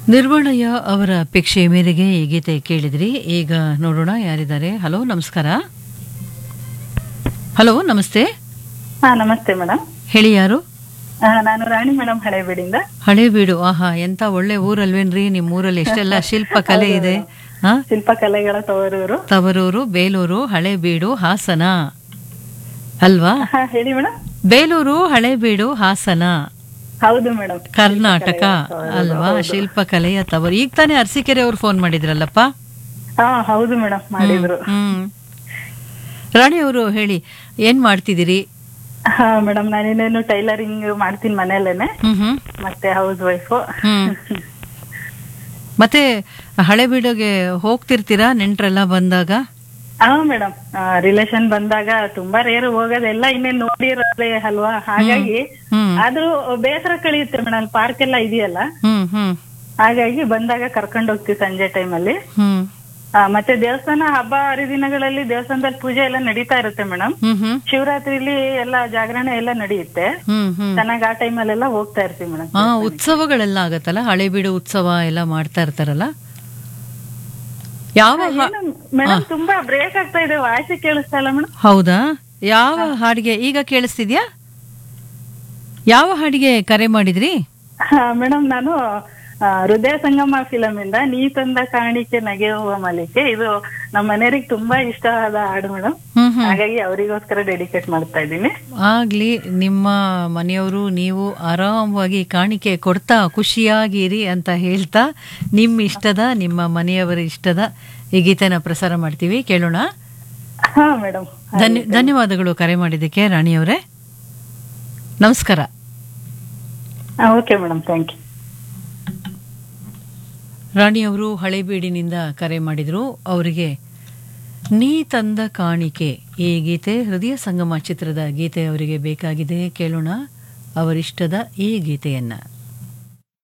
ನಿರ್ವಣಯ ಅವರ ಅಪೇಕ್ಷೆ ಮೇರೆಗೆ ಈ ಗೀತೆ ಕೇಳಿದ್ರಿ ಈಗ ನೋಡೋಣ ಯಾರಿದ್ದಾರೆ ಹಲೋ ನಮಸ್ಕಾರ ಹಲೋ ನಮಸ್ತೆ ಹಾ ನಮಸ್ತೆ ಮೇಡಮ್ ಹೇಳಿ ಯಾರು ನಾನು ರಾಣಿ ಮೇಡಮ್ ಹಳೇಬೀಡಿಂದ ಹಳೇಬೀಡು ಆಹಾ ಎಂತ ಒಳ್ಳೆ ಊರಲ್ವೇನ್ರಿ ನಿಮ್ ಊರಲ್ಲಿ ಎಷ್ಟೆಲ್ಲ ಶಿಲ್ಪ ಕಲೆ ಇದೆ ಹಾ ಶಿಲ್ಪಕಲೆಗಳ ತವರೂರು ತವರೂರು ಬೇಲೂರು ಹಳೇಬೀಡು ಹಾಸನ ಅಲ್ವಾ ಹಾ ಹೇಳಿ ಮೇಡಮ್ ಬೇಲೂರು ಹಳೇಬೀಡು ಹಾಸನ ಹೌದು ಮೇಡಮ್ ಕರ್ನಾಟಕ ಅಲ್ವಾ ಶಿಲ್ಪಕಲೆಯ ತವರು ಈಗ ತಾನೇ ಅರಸೀಕೆರೆ ಅವ್ರು ಫೋನ್ ಮಾಡಿದ್ರಲ್ಲಪ್ಪ ಹಾ ಹೌದು ಮೇಡಮ್ ಮಾಡಿದ್ರು ಹ್ಮ್ ರಾಣಿ ಅವರು ಹೇಳಿ ಏನ್ ಮಾಡ್ತಿದ್ದೀರಿ ಹಾ ಮೇಡಮ್ ನಾನಿನ್ನೇನು ಟೈಲರಿಂಗ್ ಮಾಡ್ತೀನಿ ಮನೇಲೇನೆ ಹ್ಮ್ ಹ್ಮ್ ಮತ್ತೆ ಹೌಸ್ ವೈಫು ಹ್ಮ್ ಮತ್ತೆ ಹಳೆಬೀಡಿಗೆ ಹೋಗ್ತಿರ್ತೀರಾ ನೆಂಟ್ರೆಲ್ಲ ಬಂದಾಗ ಹಾ ಮೇಡಮ್ ರಿಲೇಷನ್ ಬಂದಾಗ ತುಂಬಾ ರೇರು ಹೋಗೋದೆಲ್ಲ ಇನ್ನೇನ್ ನೋಡಿರೋದೇ ಅಲ್ವಾ ಹಾಗಾಗಿ ಹ್ಮ್ ಆದ್ರೂ ಬೇಸರ ಕಳಿಯುತ್ತೆ ಮೇಡಮ್ ಪಾರ್ಕ್ ಎಲ್ಲ ಇದೆಯಲ್ಲ ಹ್ಮ್ ಹ್ಮ್ ಹಾಗಾಗಿ ಬಂದಾಗ ಕರ್ಕೊಂಡು ಹೋಗ್ತೀವಿ ಸಂಜೆ ಟೈಮಲ್ಲಿ ಹ್ಮ್ ಮತ್ತೆ ದೇವಸ್ಥಾನ ಹಬ್ಬ ಹರಿದಿನಗಳಲ್ಲಿ ದೇವಸ್ಥಾನದಲ್ಲಿ ಪೂಜೆ ಎಲ್ಲ ನಡೀತಾ ಇರುತ್ತೆ ಮೇಡಮ್ ಹ್ಮ್ ಹ್ಮ್ ಶಿವರಾತ್ರಿಲಿ ಎಲ್ಲ ಜಾಗರಣೆ ಎಲ್ಲ ನಡೆಯುತ್ತೆ ಹ್ಮ್ ಹ್ಮ್ ಚೆನ್ನಾಗಿ ಆ ಟೈಮಲ್ಲೆಲ್ಲ ಹೋಗ್ತಾ ಇರ್ತೀವಿ ಮೇಡಮ್ ಹಾ ಉತ್ಸವಗಳೆಲ್ಲ ಆಗತ್ತಲ್ಲ ಹಳೆಬೀಡು ಉತ್ಸವ ಎಲ್ಲ ಮಾಡ್ತಾ ಇರ್ತಾರಲ್ಲ ಯಾವ ಹಾ- ಮೇಡಮ್ ತುಂಬಾ ಬ್ರೇಕ್ ಆಗ್ತಾ ಇದೆ ವಾಯ್ಸ್ ಕೇಳಿಸ್ತಾ ಇಲ್ಲ ಮೇಡಮ್ ಹೌದಾ ಯಾವ ಹಾಡಿಗೆ ಈಗ ಕೇಳಿಸ್ತಿದ್ಯಾ ಯಾವ ಹಾಡಿಗೆ ಕರೆ ಮಾಡಿದ್ರಿ ಮೇಡಮ್ ನಾನು ಆ, ಹೃದಯ ಸಂಗಮ ಫಿಲಮ್ ಇಂದ ನೀ ತಂದ ಕಾಣಿಕೆ ನಗೆಯುವ ಮಲಿಕೆ ಇದು ನಮ್ಮ ಮನೆಯವರಿಗೆ ತುಂಬಾ ಇಷ್ಟವಾದ ಹಾಡು ಮೇಡಮ್ ಹ್ಮ್ ಹ್ಮ್ ಹಾಗಾಗಿ ಅವರಿಗೋಸ್ಕರ ಡೆಡಿಕೇಟ್ ಮಾಡ್ತಾ ಇದ್ದೀನಿ ಆಗ್ಲಿ ನಿಮ್ಮ ಮನೆಯವರು ನೀವು ಆರಾಮವಾಗಿ ಕಾಣಿಕೆ ಕೊಡ್ತಾ ಖುಷಿಯಾಗಿರಿ ಅಂತ ಹೇಳ್ತಾ ನಿಮ್ಮ ಇಷ್ಟದ ನಿಮ್ಮ ಮನೆಯವರ ಇಷ್ಟದ ಈ ಗೀತೆನ ಪ್ರಸಾರ ಮಾಡ್ತೀವಿ ಕೇಳೋಣ ಹಾ ಮೇಡಮ್ ಧನ್ಯ ಧನ್ಯವಾದಗಳು ಕರೆ ಮಾಡಿದ್ದಕ್ಕೆ ರಾಣಿಯವರೇ ನಮಸ್ಕಾರ ಓಕೆ ಮೇಡಮ್ ಥ್ಯಾಂಕ್ ಯು ರಾಣಿಯವರು ಹಳೇಬೀಡಿನಿಂದ ಕರೆ ಮಾಡಿದ್ರು ಅವರಿಗೆ ನೀ ತಂದ ಕಾಣಿಕೆ ಈ ಗೀತೆ ಹೃದಯ ಸಂಗಮ ಚಿತ್ರದ ಗೀತೆ ಅವರಿಗೆ ಬೇಕಾಗಿದೆ ಕೇಳೋಣ ಅವರಿಷ್ಟದ ಈ ಗೀತೆಯನ್ನ